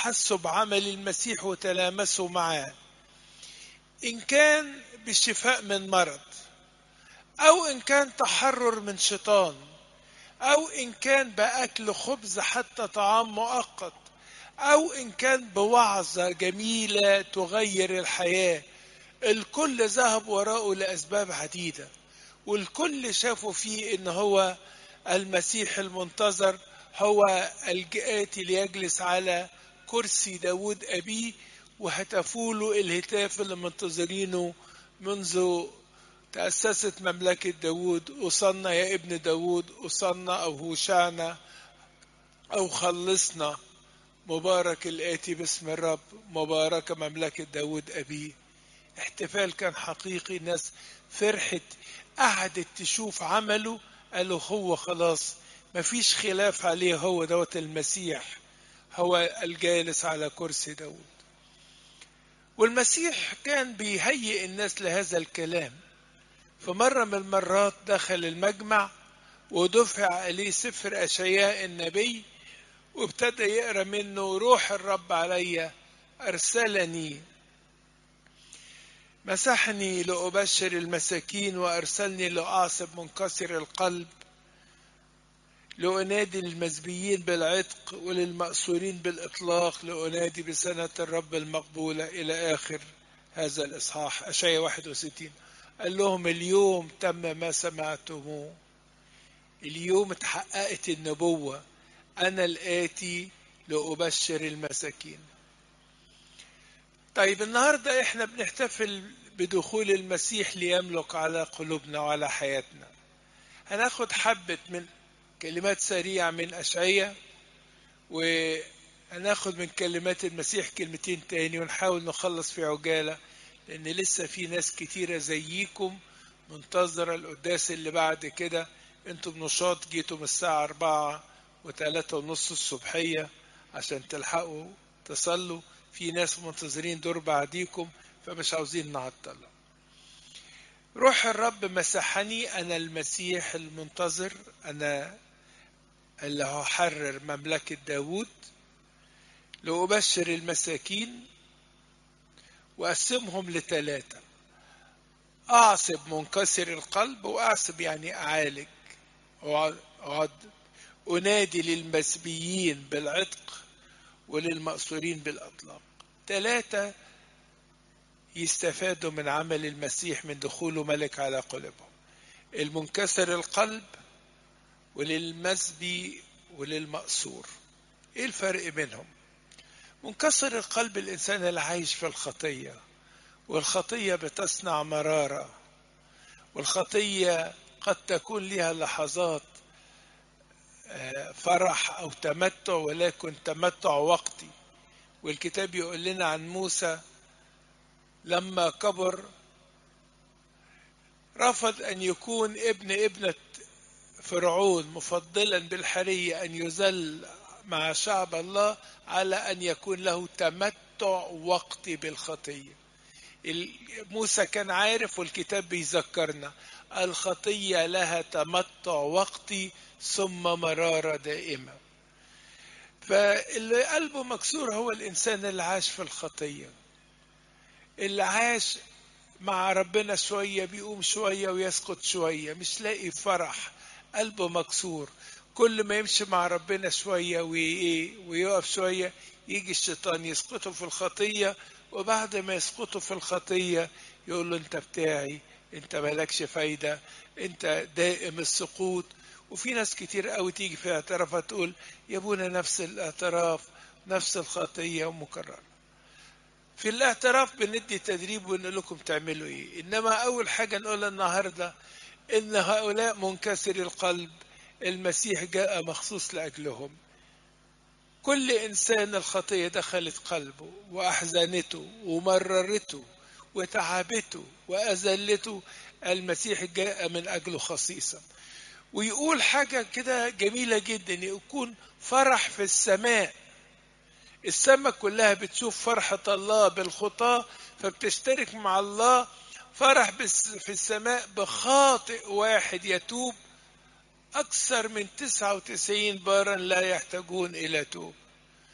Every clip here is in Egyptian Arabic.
حسوا بعمل المسيح وتلامسوا معاه إن كان بالشفاء من مرض أو إن كان تحرر من شيطان أو إن كان بأكل خبز حتى طعام مؤقت أو إن كان بوعظة جميلة تغير الحياة الكل ذهب وراءه لأسباب عديدة والكل شافوا فيه إن هو المسيح المنتظر هو الآتي ليجلس على كرسي داود أبيه وهتفوا له الهتاف اللي منتظرينه منذ تأسست مملكة داود أصلنا يا ابن داود أصلنا أو هوشعنا أو خلصنا مبارك الآتي باسم الرب مبارك مملكة داود أبيه احتفال كان حقيقي ناس فرحت قعدت تشوف عمله قالوا هو خلاص مفيش خلاف عليه هو دوت المسيح هو الجالس على كرسي داود والمسيح كان بيهيئ الناس لهذا الكلام فمرة من المرات دخل المجمع ودفع عليه سفر أشياء النبي وابتدى يقرا منه روح الرب علي أرسلني مسحني لأبشر المساكين وأرسلني لأعصب منكسر القلب لأنادي المزبيين بالعتق وللمأسورين بالإطلاق لأنادي بسنة الرب المقبولة إلى آخر هذا الإصحاح أشياء 61 قال لهم اليوم تم ما سمعتموه اليوم اتحققت النبوة أنا الآتي لأبشر المساكين طيب النهاردة احنا بنحتفل بدخول المسيح ليملك على قلوبنا وعلى حياتنا هناخد حبة من كلمات سريعة من أشعية وهناخد من كلمات المسيح كلمتين تاني ونحاول نخلص في عجالة لأن لسه في ناس كتيرة زيكم منتظرة القداس اللي بعد كده انتم نشاط جيتم الساعة أربعة وثلاثة ونص الصبحية عشان تلحقوا تصلوا في ناس منتظرين دور بعديكم فمش عاوزين نعطل روح الرب مسحني أنا المسيح المنتظر أنا اللي هحرر مملكة داود لأبشر المساكين وأقسمهم لثلاثة أعصب منكسر القلب وأعصب يعني أعالج أعد أنادي للمسبيين بالعتق وللمأسورين بالأطلاق ثلاثة يستفادوا من عمل المسيح من دخوله ملك على قلوبهم المنكسر القلب وللمسبي وللمأسور ايه الفرق بينهم منكسر القلب الانسان اللي عايش في الخطيه والخطيه بتصنع مراره والخطيه قد تكون لها لحظات فرح او تمتع ولكن تمتع وقتي والكتاب يقول لنا عن موسى لما كبر رفض ان يكون ابن ابنه فرعون مفضلا بالحريه ان يذل مع شعب الله على ان يكون له تمتع وقتي بالخطيه موسى كان عارف والكتاب بيذكرنا الخطيه لها تمتع وقتي ثم مراره دائمه فاللي قلبه مكسور هو الانسان اللي عاش في الخطيه اللي عاش مع ربنا شويه بيقوم شويه ويسقط شويه مش لاقي فرح قلبه مكسور كل ما يمشي مع ربنا شويه ويقف شويه يجي الشيطان يسقطه في الخطيه وبعد ما يسقطه في الخطيه يقول له انت بتاعي انت مالكش فايده انت دائم السقوط وفي ناس كتير قوي تيجي في اعترافها تقول يا ابونا نفس الاعتراف نفس الخطيه ومكرره في الاعتراف بندي تدريب ونقول لكم تعملوا ايه انما اول حاجه نقولها النهارده ان هؤلاء منكسر القلب المسيح جاء مخصوص لاجلهم كل انسان الخطيه دخلت قلبه واحزنته ومررته وتعبته واذلته المسيح جاء من اجله خصيصا ويقول حاجه كده جميله جدا يكون فرح في السماء السماء كلها بتشوف فرحة الله بالخطاة فبتشترك مع الله فرح في السماء بخاطئ واحد يتوب أكثر من 99 بارا لا يحتاجون إلى توب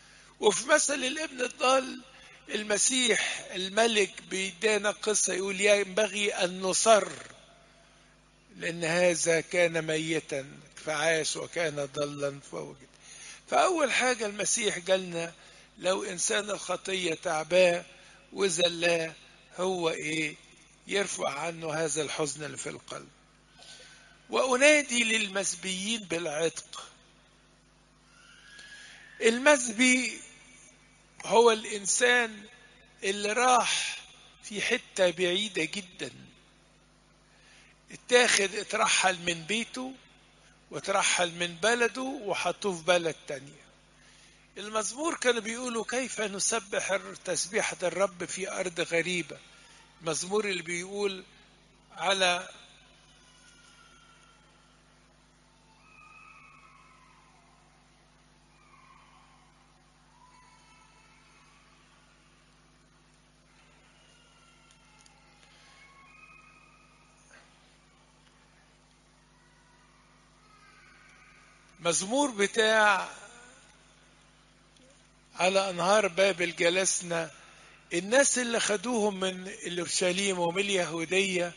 وفي مثل الابن الضال المسيح الملك بيدانا قصة يقول ينبغي أن نصر لأن هذا كان ميتا فعاش وكان ضلا فوجد فأول حاجة المسيح قالنا لو إنسان الخطية تعباه وزلاه هو إيه يرفع عنه هذا الحزن اللي في القلب وأنادي للمسبيين بالعتق المسبي هو الإنسان اللي راح في حتة بعيدة جدا اتاخد اترحل من بيته وترحل من بلده وحطوه في بلد تانية المزمور كانوا بيقولوا كيف نسبح تسبيحة الرب في أرض غريبة المزمور اللي بيقول على مزمور بتاع على انهار بابل جلسنا الناس اللي خدوهم من اورشليم ومن اليهوديه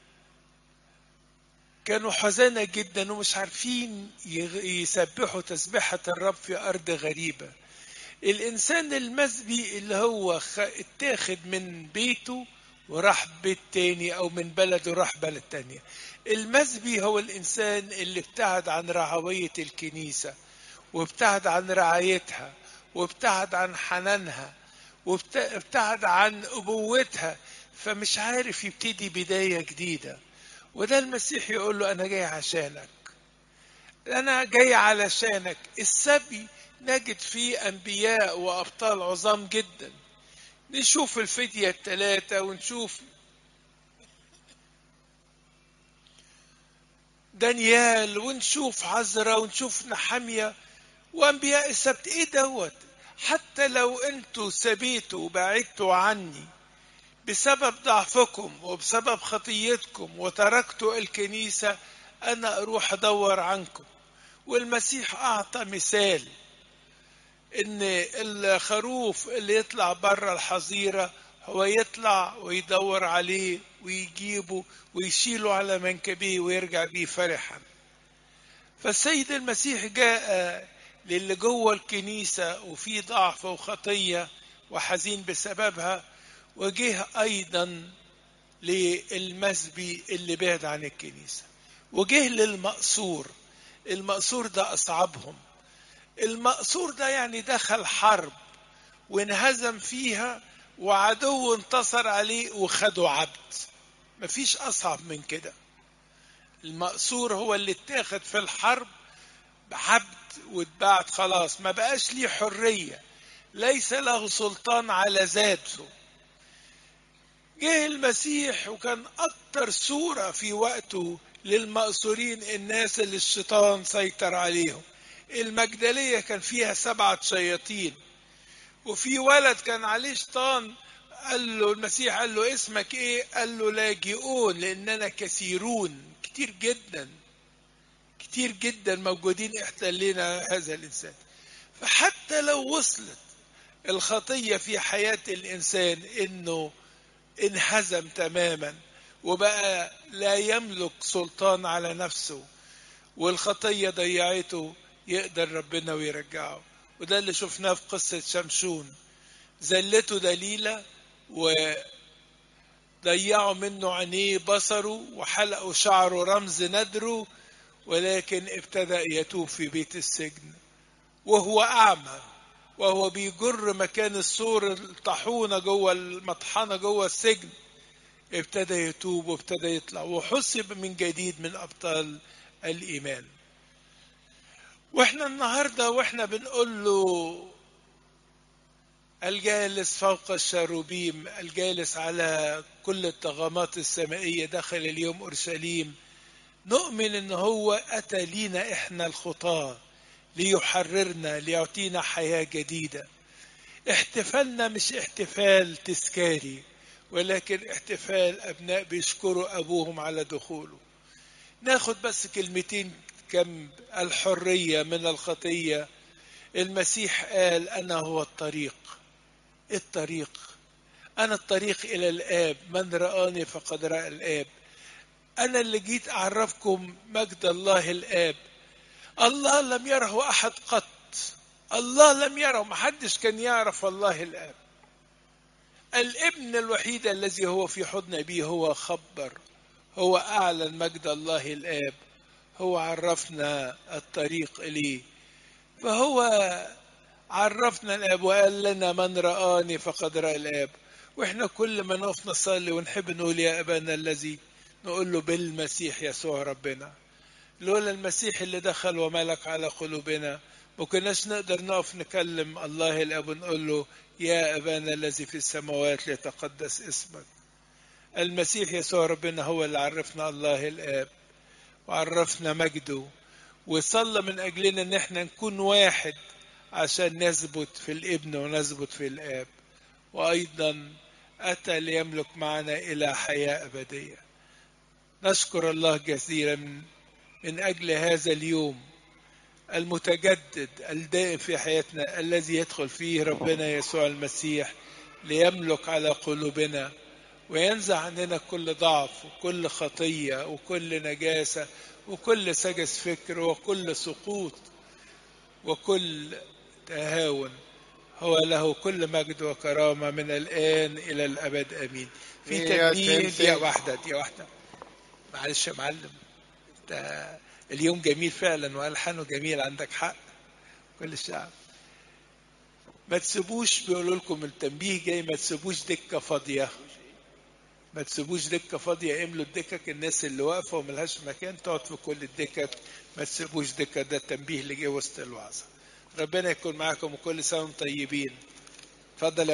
كانوا حزانة جدا ومش عارفين يسبحوا تسبيحة الرب في أرض غريبة الإنسان المسبي اللي هو اتاخد من بيته وراح بيت تاني أو من بلده راح بلد تانية المسبي هو الإنسان اللي ابتعد عن رعوية الكنيسة وابتعد عن رعايتها وابتعد عن حنانها وابتعد عن أبوتها فمش عارف يبتدي بداية جديدة وده المسيح يقول له أنا جاي عشانك أنا جاي علشانك السبي نجد فيه أنبياء وأبطال عظام جدا نشوف الفدية الثلاثة ونشوف دانيال ونشوف عزرا ونشوف نحمية وأنبياء السبت إيه دوت حتى لو أنتوا سبيتوا وبعدتوا عني بسبب ضعفكم وبسبب خطيتكم وتركتوا الكنيسة أنا أروح أدور عنكم والمسيح أعطى مثال إن الخروف اللي يطلع بره الحظيرة هو يطلع ويدور عليه ويجيبه ويشيله على منكبيه ويرجع بيه فرحا فالسيد المسيح جاء للي جوه الكنيسة وفي ضعف وخطية وحزين بسببها وجه أيضا للمسبي اللي بعد عن الكنيسة وجه للمقصور المقصور ده أصعبهم المقصور ده يعني دخل حرب وانهزم فيها وعدو انتصر عليه وخده عبد مفيش أصعب من كده المقصور هو اللي اتاخد في الحرب عبد واتباعت خلاص ما بقاش ليه حرية ليس له سلطان على ذاته جه المسيح وكان أكتر صورة في وقته للمأسورين الناس اللي الشيطان سيطر عليهم المجدلية كان فيها سبعة شياطين وفي ولد كان عليه شيطان قال له المسيح قال له اسمك ايه قال له لاجئون لاننا كثيرون كتير جدا كتير جدا موجودين احتلينا هذا الانسان فحتى لو وصلت الخطية في حياة الانسان انه انهزم تماما وبقى لا يملك سلطان على نفسه والخطية ضيعته يقدر ربنا ويرجعه وده اللي شفناه في قصة شمشون زلته دليلة وضيعوا منه عينيه بصره وحلقوا شعره رمز ندره ولكن ابتدأ يتوب في بيت السجن وهو أعمى وهو بيجر مكان السور الطاحونة جوه المطحنة جوه السجن ابتدى يتوب وابتدى يطلع وحسب من جديد من أبطال الإيمان واحنا النهارده واحنا بنقول له الجالس فوق الشاروبيم الجالس على كل الطغمات السمائية دخل اليوم أورشليم نؤمن ان هو أتى لينا احنا الخطاة ليحررنا ليعطينا حياة جديدة احتفالنا مش احتفال تذكاري ولكن احتفال أبناء بيشكروا أبوهم على دخوله ناخد بس كلمتين كم الحرية من الخطية المسيح قال انا هو الطريق الطريق انا الطريق الى الاب من رآني فقد رأى الاب انا اللي جيت اعرفكم مجد الله الاب الله لم يره احد قط الله لم يره محدش كان يعرف الله الاب الابن الوحيد الذي هو في حضن ابيه هو خبر هو اعلن مجد الله الاب هو عرفنا الطريق اليه فهو عرفنا الاب وقال لنا من رآني فقد رأى الاب واحنا كل ما نقف نصلي ونحب نقول يا ابانا الذي نقول له بالمسيح يسوع ربنا لولا المسيح اللي دخل وملك على قلوبنا ما كناش نقدر نقف نكلم الله الاب ونقول له يا ابانا الذي في السماوات ليتقدس اسمك المسيح يسوع ربنا هو اللي عرفنا الله الاب وعرفنا مجده وصلى من اجلنا ان احنا نكون واحد عشان نثبت في الابن ونثبت في الاب وايضا اتى ليملك معنا الى حياه ابديه نشكر الله كثيرا من اجل هذا اليوم المتجدد الدائم في حياتنا الذي يدخل فيه ربنا يسوع المسيح ليملك على قلوبنا وينزع عننا كل ضعف وكل خطيه وكل نجاسه وكل سجس فكر وكل سقوط وكل تهاون هو له كل مجد وكرامه من الان الى الابد امين في تنبيه دقيقه واحده دقيقه واحده معلش يا معلم انت اليوم جميل فعلا والحانه جميل عندك حق كل الشعب ما تسيبوش بيقولوا لكم التنبيه جاي ما تسيبوش دكه فاضيه ما تسيبوش دكه فاضيه املوا الدكك الناس اللي واقفه وملهاش مكان تقعد في كل الدكك ما تسيبوش دكه ده التنبيه اللي جه وسط الوعظه ربنا يكون معاكم وكل سنه وانتم طيبين اتفضل يا